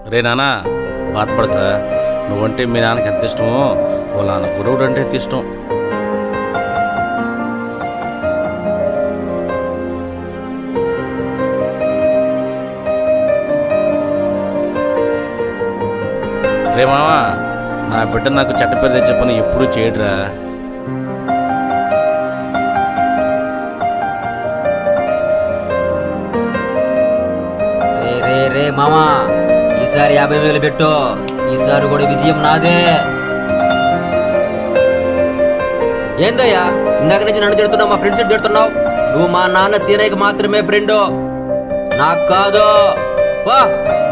రే నాన్న బాధపడకరా నువ్వంటే మీ నాన్నకి ఎంత ఇష్టమో వాళ్ళ నాన్న గురువుడు అంటే ఎంత ఇష్టం రే మావా నా బిడ్డ నాకు చట్టపేద చెప్పని ఎప్పుడూ చేయడురా రే రే రే మామా ఈసారి యాభై వేలు పెట్టు ఈసారి కూడా విజయం నాదే ఏందయ్యా ఇందాక నుంచి నన్ను తిడుతున్నావు మా ఫ్రెండ్స్ తిడుతున్నావు నువ్వు మా నాన్న సీనయ్యకి మాత్రమే ఫ్రెండ్ నాకు కాదు వా